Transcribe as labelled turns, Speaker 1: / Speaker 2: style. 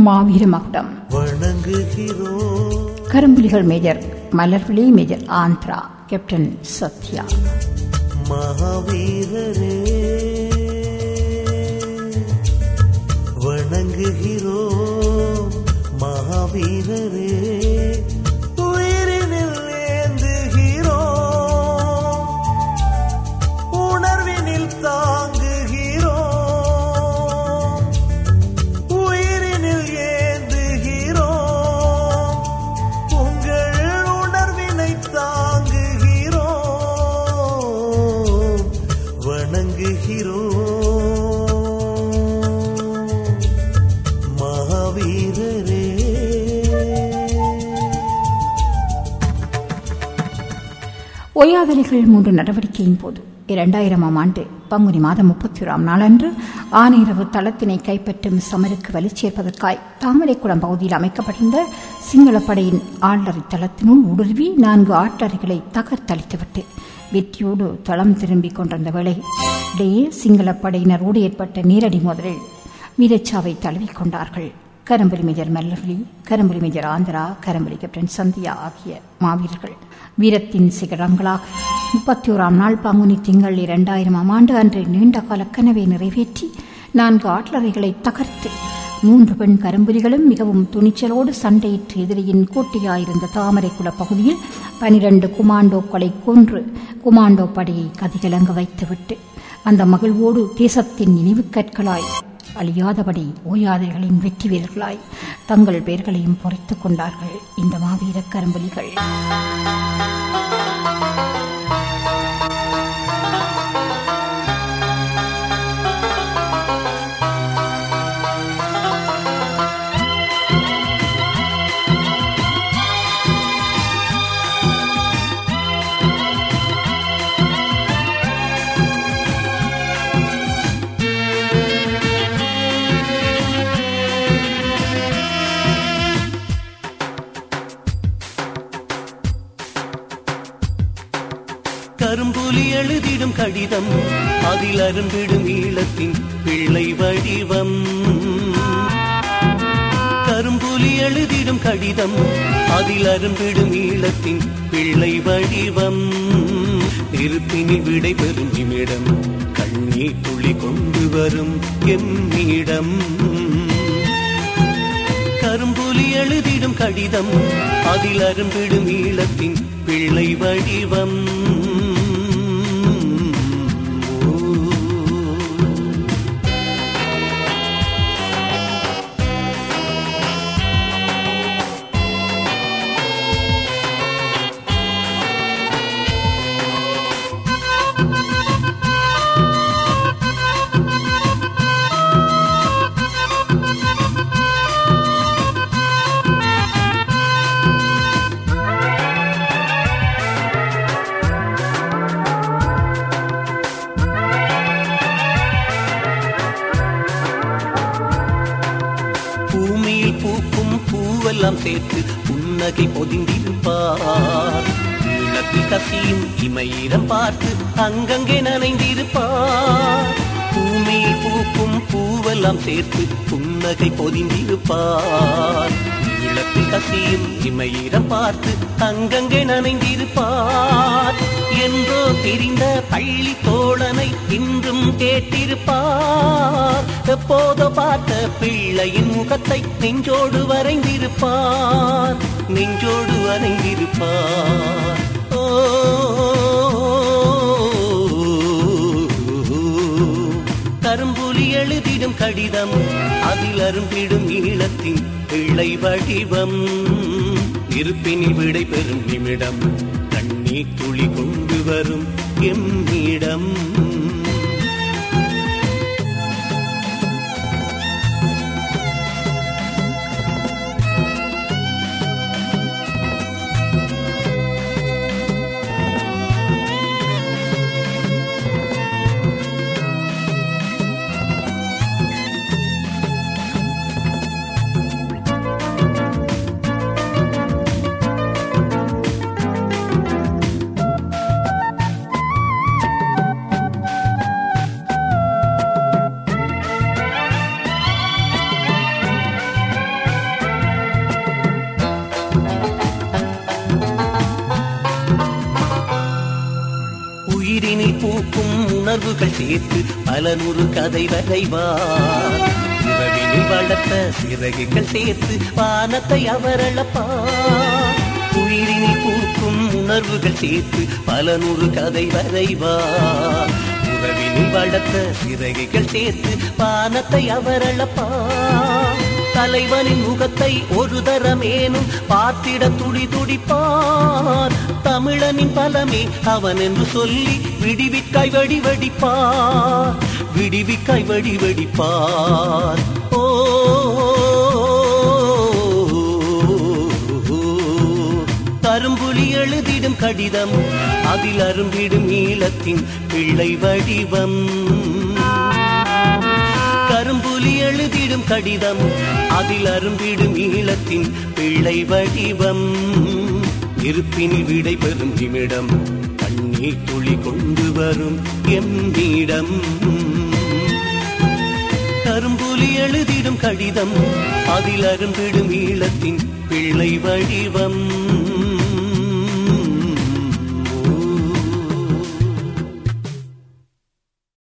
Speaker 1: மாவீர மகுடம்
Speaker 2: வணங்குகிறோம்
Speaker 1: கரும்புலிகள் major Malarvizhi major Andhra captain Sathya
Speaker 2: மகாவீரரே வணங்குகிறோம் மகாவீரரே உயிரினில் ஏந்துகிறோம் உணர்வினில் தாங்குகிறோம் உயிரினில் ஏந்துகிறோம் உங்கள் உணர்வினை தாங்குகிறோம் வணங்குகிறோம் மகாவீரரே
Speaker 1: ஒய்யாதலிகள் மூன்று நடவடிக்கையின் போது இரண்டாயிரமாம் ஆண்டு பங்குனி மாதம் முப்பத்தி ஓராம் நாளன்று ஆனிரவு தளத்தினை கைப்பற்றும் சமருக்கு வலுச்சேர்ப்பதற்காய் தாமரைக்குளம் பகுதியில் அமைக்கப்பட்டிருந்த சிங்கள படையின் ஆளறி தளத்தினுள் ஊடுருவி நான்கு ஆட்டறைகளை தகர்த்தளித்துவிட்டு வெற்றியோடு தளம் திரும்பிக் கொண்டிருந்த வேளை இடையே சிங்கள படையினரோடு ஏற்பட்ட நேரடி மோதலில் வீரச்சாவை தழுவிக் கொண்டார்கள் கரம்புலி மேஜர் மல்லர்லி கரம்புலி மேஜர் ஆந்திரா கரம்புலி கேப்டன் சந்தியா ஆகிய மாவீரர்கள் வீரத்தின் சிகரங்களாக முப்பத்தி ஓராம் நாள் பங்குனி திங்கள் இரண்டாயிரமாம் ஆண்டு அன்று நீண்ட கால கனவை நிறைவேற்றி நான்கு ஆட்லறைகளை தகர்த்து மூன்று பெண் கரும்புலிகளும் மிகவும் துணிச்சலோடு சண்டையிட்டு எதிரியின் கோட்டையாயிருந்த தாமரைக்குள பகுதியில் பனிரண்டு குமாண்டோக்களை கொன்று குமாண்டோ படையை கதிகலங்க வைத்துவிட்டு அந்த மகிழ்வோடு தேசத்தின் நினைவுக் கற்களாய் அழியாதபடி ஓயாதைகளின் வெற்றி வீரர்களாய் தங்கள் பெயர்களையும் பொறித்துக் கொண்டார்கள் இந்த மாவீர கரும்புலிகள்
Speaker 2: கரும்புலி எழுதிடும் கடிதம் அதில் அரும்பிடும் ஈழத்தின் பிள்ளை வடிவம் கரும்புலி எழுதிடும் கடிதம் அதில் அரும்பிடும் ஈழத்தின் பிள்ளை வடிவம் நெருப்பினில் விடை பெறும் இமிடம் கண்ணீர் துளி கொண்டு வரும் என்னிடம் கரும்புலி எழுதிடும் கடிதம் அதில் அரும்பிடும் ஈழத்தின் பிள்ளை வடிவம் பூமியில் பூக்கும் பூவெல்லாம் சேர்த்து புன்னகை பொதிந்திருப்பார் ஈழத்தில் கசியும் இமையிடம் பார்த்து அங்கங்கே நனைந்திருப்பார் பூமியில் பூக்கும் பூவெல்லாம் சேர்த்து புன்னகை பொதிந்திருப்பார் ஈழத்தில் கசியும் இமையிடம் பார்த்து அங்கங்கே நனைந்திருப்பார் என்றோ தெரிந்த பள்ளி தோழனை இன்றும் கேட்டிருப்பார் எப்போதோ பார்த்த பிள்ளையின் முகத்தை நெஞ்சோடு வரைந்திருப்பார் நெஞ்சோடு வரைந்திருப்பார் ஓ கரும்புலி எழுதிடும் கடிதம் அதில் அரும்பிடும் ஈழத்தின் பிள்ளை வடிவம் இருப்பினில் விடை பெறும் நிமிடம் கண்ணீர் துளி கொண்டு வரும் எம்மிடம் உயிரினில் பூக்கும் உணர்வுகள் சேர்த்து பல நூறு கதை வரைவார் உறவினில் வளர்த்த சிறகுகள் சேர்த்து வானத்தை அவரளப்பார் உயிரினில் பூக்கும் உணர்வுகள் சேர்த்து பல நூறு கதை வரைவார் உறவினில் வளர்த்த சிறகுகள் சேர்த்து வானத்தை அவரளப்பார் தலைவனின் முகத்தை ஒரு தரமேனும் பார்த்திட துடி துடிப்பார் தமிழனின் பலமே அவன் என்று சொல்லி விடிவிக்காய் வடி வடிப்பார் விடிவிக்காய் வடி வடிப்பார் ஓ கரும்புலி எழுதிடும் கடிதம் அதில் அரும்பிடும் நீளத்தின் பிள்ளை வடிவம் கரும்புலி எழுதிடும் கடிதம் அதில் அரும்பிடும் ஈழத்தின் பிள்ளை வடிவம் இருப்பினில் விடை பெறும் நிமிடம் கண்ணீர் துளி கொண்டு வரும் எம்மிடம் கரும்புலி எழுதிடும் கடிதம் அதில் அரும்பிடும் ஈழத்தின் பிள்ளை வடிவம்